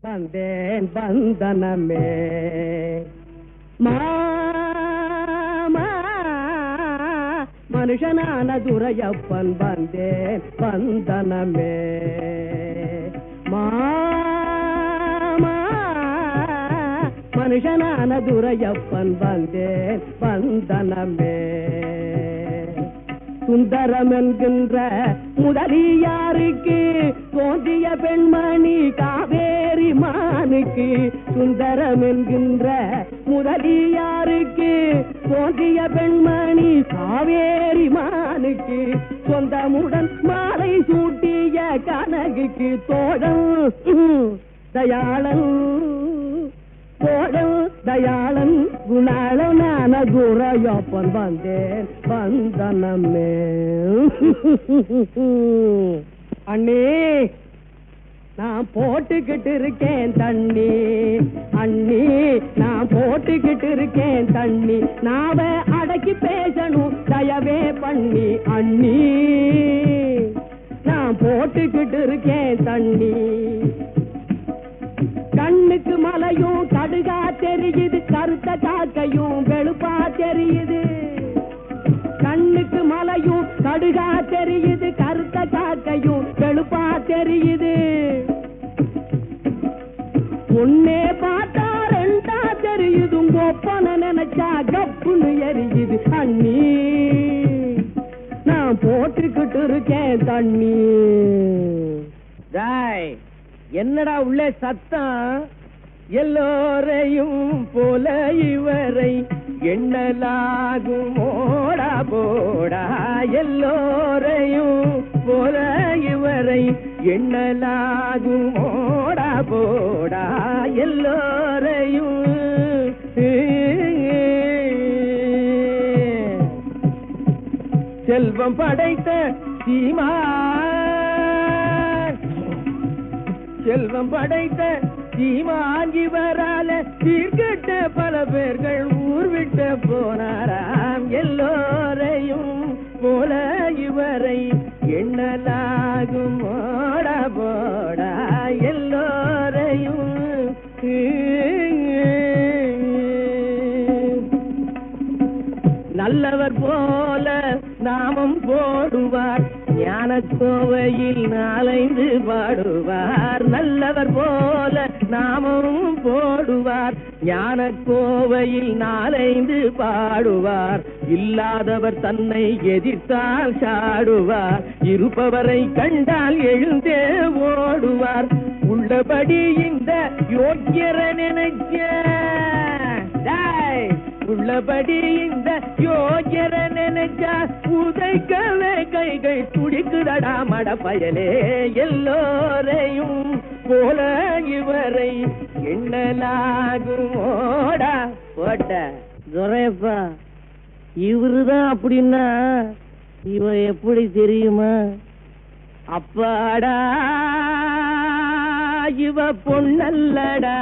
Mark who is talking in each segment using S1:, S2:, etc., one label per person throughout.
S1: வந்தேன் வந்தனமே மாமா மனுஷனான துரையப்பன் வந்தேன் வந்தனமே மாமா மனுஷனான துரையப்பன் வந்தேன் வந்தனமே சுந்தரம் என்கின்ற முதலியாருக்கு தோன்றிய பெண்மணி காவேரி மானுக்கு சுந்தரம் என்கின்ற முதலியாருக்கு தோன்றிய பெண்மணி காவேரி மானுக்கு சொந்தமுடன் மாலை சூட்டிய கனகுக்கு தோழன் தயாளன் தோழன் தயாளன் குணாளனான துரையப்பன் வந்தேன் வந்தனமே அண்ணே நான் போட்டுக்கிட்டு இருக்கேன் தண்ணி அண்ணி நான் போட்டுக்கிட்டு இருக்கேன் தண்ணி நாவ அடக்கி பேசணும் தயவே பண்ணி அண்ணி நான் போட்டுக்கிட்டு இருக்கேன் தண்ணி கண்ணுக்கு மலையும் கடுகா தெரியுது கருத்த காக்கையும் வெளுப்பா தெரியுது கண்ணுக்கு மலையும் கடுகா தெரியுது கருத்த காக்கையும் வெளுப்பா தெரியுது ஒன்னே பார்த்தா ரெண்டா தெரியுது உங்க ஒப்பனை நினைச்சா கப்புன்னு எரியுது அண்ணி நான் போட்டுக்கிட்டு இருக்கேன் தண்ணி
S2: டேய் என்னடா உள்ளே சத்தம் எல்லோரையும் போல இவரை எண்ணலாகும் ஓடா போடா எல்லோரையும் போல இவரை எண்ணலாகும் ஓடா போடா எல்லோரையும் செல்வம் படைத்த சீமான் செல்வம் படைத்த சீமான் இவரால சீர்கட்ட பல பேர்கள் ஊர் விட்டு போனாராம் எல்லோரையும் போல இவரை எண்ணலாகும் ஓடா போடா எல்லோரையும் நல்லவர் போல நாமம் போடுவார் ஞான கோவையில் நாளைந்து பாடுவார் நல்லவர் போல நாமம் போடுவார் ஞான கோவையில் நாளைந்து பாடுவார் இல்லாதவர் தன்னை எதிர்த்தால் சாடுவார் இருப்பவரை கண்டால் எழுந்தே ஓடுவார் உள்ளபடி இந்த யோக்கியர நினைச்ச டேய், உள்ளபடி இந்த யோகியர நினைச்சா உதைக்கவே கைகள் துடிக்குதடா மட பயலே எல்லோரையும் போல இவரை எண்ணலாகும் ஓடா போட்ட
S1: துரையப்பா இவருதான் அப்படின்னா இவன் எப்படி தெரியுமா
S2: அப்பாடா இவ பொண்ணல்லடா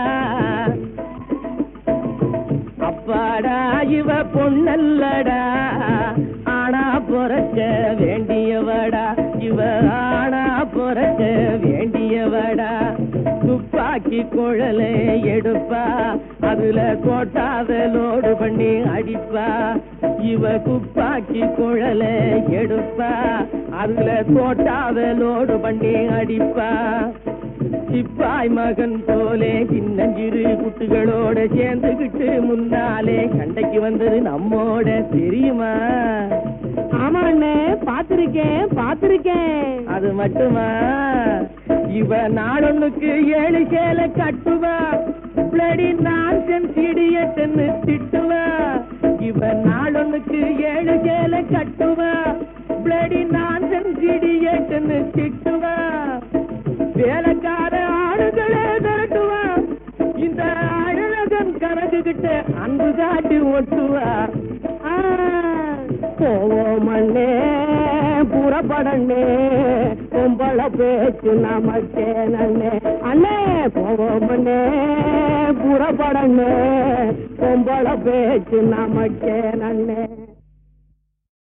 S2: அப்பாடா இவ பொண்ணல்லடா ஆனா பொறக்க வேண்டியவடா இவ ஆனா பொறக்க வேண்டியவடா துப்பாக்கி குழலை எடுப்பா அதுல கோட்டாத லோடு பண்ணி அடிப்பா இவ துப்பாக்கி குழலை எடுப்பா அதுல கோட்டாத லோடு பண்ணி அடிப்பா சிப்பாய் மகன் போலே சின்னஞ்சிறு குட்டுகளோட சேர்ந்துகிட்டு முன்னாலே சண்டைக்கு வந்தது நம்மோட தெரியுமா
S1: ஆமா அண்ணே பாத்திருக்கேன் பாத்திருக்கேன்
S2: அது மட்டுமா இவ நாளொன்னுக்கு ஏழு சேலை கட்டுவா பிளடி நான்சன் இடியட்டுன்னு திட்டுவா இவ நாளொன்னுக்கு ஏழு சேலை கட்டுவா பிளடி நான்சன் இடியட்டுன்னு திட்டுவா வேலைக்கார ஆளுகளே திரட்டுவா இந்த அழகன் கணக்கு கிட்ட அன்பு காட்டி ஒட்டுவா
S1: ஆ, போவோம் அண்ணே புறப்படண்ணே கும்பல பேச்சு நமக்கே நன்னே அண்ணே போவோம் அண்ணே புறப்படண்ணே கும்பல பேச்சு நமக்கே நன்னே